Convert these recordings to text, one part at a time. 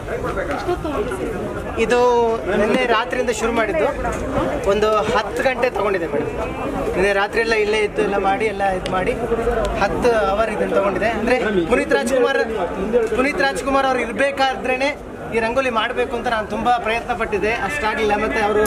ಇದು ನಿನ್ನೆ ರಾತ್ರಿಯಿಂದ ಶುರು ಮಾಡಿದ್ದು ಒಂದು ಹತ್ತು ಗಂಟೆ ತಗೊಂಡಿದೆ ಮೇಡಮ್ ನಿನ್ನೆ ರಾತ್ರಿ ಎಲ್ಲ ಇಲ್ಲೇ ಇದ್ದು ಎಲ್ಲ ಮಾಡಿ ಎಲ್ಲ ಇದು ಮಾಡಿ ಹತ್ತು ಅವರ್ ಇದನ್ನು ತಗೊಂಡಿದೆ ಅಂದರೆ ಪುನೀತ್ ರಾಜ್ಕುಮಾರ್ ಪುನೀತ್ ರಾಜ್ಕುಮಾರ್ ಅವ್ರು ಇರಬೇಕಾದ್ರೇ ಈ ರಂಗೋಲಿ ಮಾಡಬೇಕು ಅಂತ ನಾನು ತುಂಬ ಪ್ರಯತ್ನ ಪಟ್ಟಿದ್ದೆ ಅಷ್ಟಾಗಲಿಲ್ಲ ಮತ್ತು ಅವರು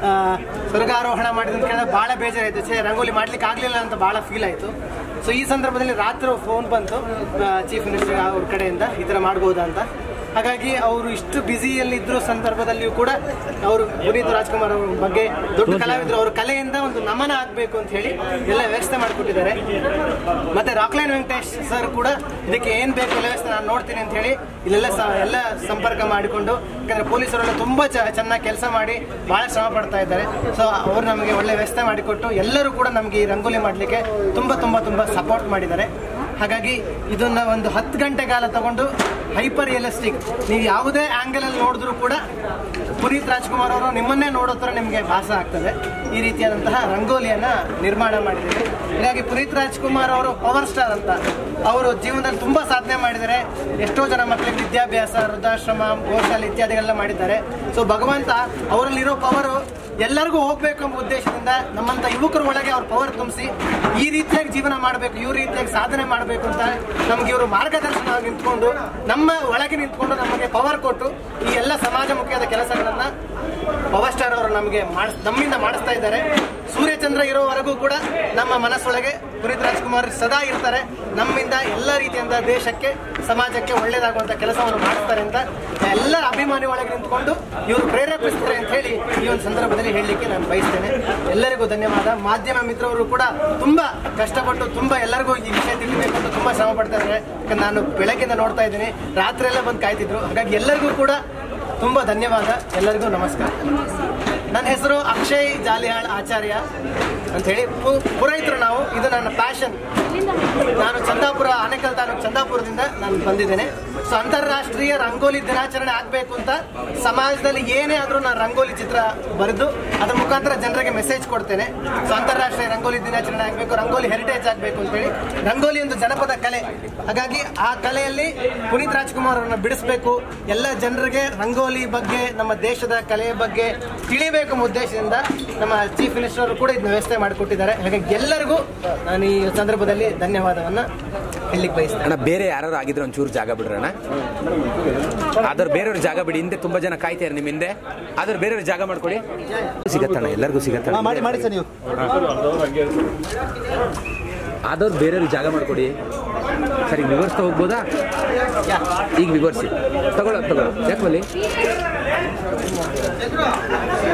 ಸ್ವರ್ಗಾರೋಹಣ ಮಾಡಿದ ಕೇಳಿದ್ರೆ ಭಾಳ ಬೇಜಾರಾಯಿತು ಛೇ ರಂಗೋಲಿ ಮಾಡ್ಲಿಕ್ಕೆ ಆಗಲಿಲ್ಲ ಅಂತ ಭಾಳ ಫೀಲ್ ಆಯಿತು ಸೊ ಈ ಸಂದರ್ಭದಲ್ಲಿ ರಾತ್ರಿ ಫೋನ್ ಬಂತು ಚೀಫ್ ಮಿನಿಸ್ಟರ್ ಅವ್ರ ಕಡೆಯಿಂದ ಈ ಥರ ಮಾಡ್ಬೋದಾ ಅಂತ ಹಾಗಾಗಿ ಅವರು ಇಷ್ಟು ಬ್ಯುಸಿಯಲ್ಲಿದ್ದರೂ ಸಂದರ್ಭದಲ್ಲಿಯೂ ಕೂಡ ಅವರು ಪುನೀತ್ ರಾಜ್ಕುಮಾರ್ ಅವ್ರ ಬಗ್ಗೆ ದೊಡ್ಡ ಕಲಾವಿದರು ಅವ್ರ ಕಲೆಯಿಂದ ಒಂದು ನಮನ ಆಗಬೇಕು ಅಂತ ಹೇಳಿ ಎಲ್ಲ ವ್ಯವಸ್ಥೆ ಮಾಡಿಕೊಟ್ಟಿದ್ದಾರೆ ಮತ್ತೆ ರಾಕ್ಲೈನ್ ವೆಂಕಟೇಶ್ ಸರ್ ಕೂಡ ಇದಕ್ಕೆ ಏನು ಬೇಕು ಎಲ್ಲ ವ್ಯವಸ್ಥೆ ನಾನು ನೋಡ್ತೀನಿ ಅಂತ ಹೇಳಿ ಇಲ್ಲೆಲ್ಲ ಸ ಎಲ್ಲ ಸಂಪರ್ಕ ಮಾಡಿಕೊಂಡು ಯಾಕಂದ್ರೆ ಪೊಲೀಸರೆಲ್ಲ ತುಂಬ ಚ ಚೆನ್ನಾಗಿ ಕೆಲಸ ಮಾಡಿ ಭಾಳ ಶ್ರಮ ಪಡ್ತಾ ಇದ್ದಾರೆ ಸೊ ಅವರು ನಮಗೆ ಒಳ್ಳೆ ವ್ಯವಸ್ಥೆ ಮಾಡಿಕೊಟ್ಟು ಎಲ್ಲರೂ ಕೂಡ ನಮಗೆ ಈ ರಂಗೋಲಿ ಮಾಡಲಿಕ್ಕೆ ತುಂಬ ತುಂಬ ತುಂಬ ಸಪೋರ್ಟ್ ಮಾಡಿದ್ದಾರೆ ಹಾಗಾಗಿ ಇದನ್ನ ಒಂದು ಹತ್ತು ಗಂಟೆ ಕಾಲ ತಗೊಂಡು ಹೈಪರ್ ರಿಯಲಿಸ್ಟಿಕ್ ನೀವು ಯಾವುದೇ ಆಂಗಲ್ ಅಲ್ಲಿ ನೋಡಿದ್ರು ಕೂಡ ಪುನೀತ್ ರಾಜ್ಕುಮಾರ್ ಅವರು ನಿಮ್ಮನ್ನೇ ನೋಡೋ ಥರ ನಿಮಗೆ ಭಾಸ ಆಗ್ತದೆ ಈ ರೀತಿಯಾದಂತಹ ರಂಗೋಲಿಯನ್ನ ನಿರ್ಮಾಣ ಮಾಡಿದ್ದೀವಿ ಹೀಗಾಗಿ ಪುನೀತ್ ರಾಜ್ಕುಮಾರ್ ಅವರು ಪವರ್ ಸ್ಟಾರ್ ಅಂತ ಅವರು ಜೀವನದಲ್ಲಿ ತುಂಬಾ ಸಾಧನೆ ಮಾಡಿದ್ದಾರೆ ಎಷ್ಟೋ ಜನ ಮಕ್ಕಳಿಗೆ ವಿದ್ಯಾಭ್ಯಾಸ ವೃದ್ಧಾಶ್ರಮ ಗೋಶಾಲೆ ಇತ್ಯಾದಿಗಳೆಲ್ಲ ಮಾಡಿದ್ದಾರೆ ಸೊ ಭಗವಂತ ಅವರಲ್ಲಿರೋ ಪವರು ಎಲ್ಲರಿಗೂ ಹೋಗ್ಬೇಕು ಎಂಬ ಉದ್ದೇಶದಿಂದ ನಮ್ಮಂತ ಯುವಕರ ಒಳಗೆ ಅವ್ರ ಪವರ್ ತುಂಬಿಸಿ ಈ ರೀತಿಯಾಗಿ ಜೀವನ ಮಾಡಬೇಕು ಇವ್ರ ರೀತಿಯಾಗಿ ಸಾಧನೆ ಮಾಡಬೇಕು ಅಂತ ನಮ್ಗೆ ಇವರು ಮಾರ್ಗದರ್ಶನ ನಿಂತ್ಕೊಂಡು ನಮ್ಮ ಒಳಗೆ ನಿಂತ್ಕೊಂಡು ನಮಗೆ ಪವರ್ ಕೊಟ್ಟು ಈ ಎಲ್ಲ ಸಮಾಜಮುಖಿಯಾದ ಕೆಲಸಗಳನ್ನ ಪವರ್ ಸ್ಟಾರ್ ಅವರು ನಮಗೆ ಮಾಡಿಸ್ ನಮ್ಮಿಂದ ಮಾಡಿಸ್ತಾ ಇದ್ದಾರೆ ಸೂರ್ಯಚಂದ್ರ ಇರೋವರೆಗೂ ಕೂಡ ನಮ್ಮ ಮನಸ್ಸೊಳಗೆ ಪುನೀತ್ ರಾಜ್ಕುಮಾರ್ ಸದಾ ಇರ್ತಾರೆ ನಮ್ಮಿಂದ ಎಲ್ಲ ರೀತಿಯಿಂದ ದೇಶಕ್ಕೆ ಸಮಾಜಕ್ಕೆ ಒಳ್ಳೇದಾಗುವಂತ ಕೆಲಸವನ್ನು ಮಾಡ್ತಾರೆ ಅಂತ ಎಲ್ಲರ ಅಭಿಮಾನಿ ಒಳಗೆ ನಿಂತ್ಕೊಂಡು ಇವರು ಪ್ರೇರೇಪಿಸ್ತಾರೆ ಅಂತ ಹೇಳಿ ಈ ಒಂದು ಸಂದರ್ಭದಲ್ಲಿ ಹೇಳಲಿಕ್ಕೆ ನಾನು ಬಯಸ್ತೇನೆ ಎಲ್ಲರಿಗೂ ಧನ್ಯವಾದ ಮಾಧ್ಯಮ ಮಿತ್ರರು ಕೂಡ ತುಂಬಾ ಕಷ್ಟಪಟ್ಟು ತುಂಬಾ ಎಲ್ಲರಿಗೂ ಈ ವಿಷಯ ತಿಳಿಬೇಕು ಅಂತ ತುಂಬಾ ಶ್ರಮ ಪಡ್ತಾ ಇದ್ದಾರೆ ಯಾಕಂದ್ರೆ ನಾನು ಬೆಳಗ್ಗೆಯಿಂದ ನೋಡ್ತಾ ಇದ್ದೀನಿ ರಾತ್ರಿ ಎಲ್ಲ ಬಂದು ಕಾಯ್ತಿದ್ರು ಹಾಗಾಗಿ ಎಲ್ಲರಿಗೂ ಕೂಡ ತುಂಬಾ ಧನ್ಯವಾದ ಎಲ್ಲರಿಗೂ ನಮಸ್ಕಾರ ನನ್ನ ಹೆಸರು ಅಕ್ಷಯ್ ಜಾಲಿಹಾಳ್ ಆಚಾರ್ಯ ಅಂತ ಹೇಳಿ ಪು- ಪುರೋಹಿತರು ನಾವು ಇದು ನನ್ನ ಪ್ಯಾಷನ್ ನಾನು ಚಂದಾಪುರ ಆನೇಕಲ್ ತಾಲೂಕು ಚಂದಾಪುರದಿಂದ ನಾನು ಬಂದಿದ್ದೇನೆ ಸೊ ಅಂತಾರಾಷ್ಟ್ರೀಯ ರಂಗೋಲಿ ದಿನಾಚರಣೆ ಆಗಬೇಕು ಅಂತ ಸಮಾಜದಲ್ಲಿ ಏನೇ ಆದರೂ ನಾನು ರಂಗೋಲಿ ಚಿತ್ರ ಬರೆದು ಅದ್ರ ಮುಖಾಂತರ ಜನರಿಗೆ ಮೆಸೇಜ್ ಕೊಡ್ತೇನೆ ಸೊ ಅಂತಾರಾಷ್ಟ್ರೀಯ ರಂಗೋಲಿ ದಿನಾಚರಣೆ ಆಗಬೇಕು ರಂಗೋಲಿ ಹೆರಿಟೇಜ್ ಆಗಬೇಕು ಅಂತೇಳಿ ರಂಗೋಲಿ ಒಂದು ಜನಪದ ಕಲೆ ಹಾಗಾಗಿ ಆ ಕಲೆಯಲ್ಲಿ ಪುನೀತ್ ರಾಜ್ಕುಮಾರ್ ಅವರನ್ನ ಬಿಡಿಸ್ಬೇಕು ಎಲ್ಲ ಜನರಿಗೆ ರಂಗೋಲಿ ಬಗ್ಗೆ ನಮ್ಮ ದೇಶದ ಕಲೆಯ ಬಗ್ಗೆ ತಿಳಿಬೇಕು ಎಂಬ ಉದ್ದೇಶದಿಂದ ನಮ್ಮ ಚೀಫ್ ಮಿನಿಸ್ಟರ್ ಅವರು ಕೂಡ ಇದನ್ನ ವ್ಯವಸ್ಥೆ ಮಾಡಿಕೊಟ್ಟಿದ್ದಾರೆ ಹಾಗಾಗಿ ಎಲ್ಲರಿಗೂ ನಾನು ಈ ಸಂದರ್ಭದಲ್ಲಿ ಧನ್ಯವಾದವನ್ನ ಹೇಳಲಿಕ್ಕೆ ಬಯಸ್ತೇನೆ ಅಣ್ಣ ಬೇರೆ ಯಾರು ಆಗಿದ್ರೆ ಒಂಚೂರು ಜಾಗ ಬಿಡ್ರಣ್ಣ ಆದ್ರೆ ಬೇರೆಯವ್ರ ಜಾಗ ಬಿಡಿ ಹಿಂದೆ ತುಂಬಾ ಜನ ಕಾಯ್ತಾರೆ ನಿಮ್ಮ ಹಿಂದೆ ಆದ್ರೆ ಬೇರೆಯವ್ರ ಜಾಗ ಮಾಡ್ಕೊಡಿ ಸಿಗತ್ತಣ್ಣ ಎಲ್ಲರಿಗೂ ಸಿಗತ್ತಣ್ಣ ಮಾಡಿ ಮಾಡಿ ಸರ್ ನೀವು ಆದವ್ರು ಬೇರೆಯವ್ರಿಗೆ ಜಾಗ ಮಾಡ್ಕೊಡಿ ಸರಿ ವಿವರಿಸ್ತಾ ಹೋಗ್ಬೋದಾ ಈಗ ವಿವರಿಸಿ ತಗೊಳ ತಗೊಳ ಯಾಕೆ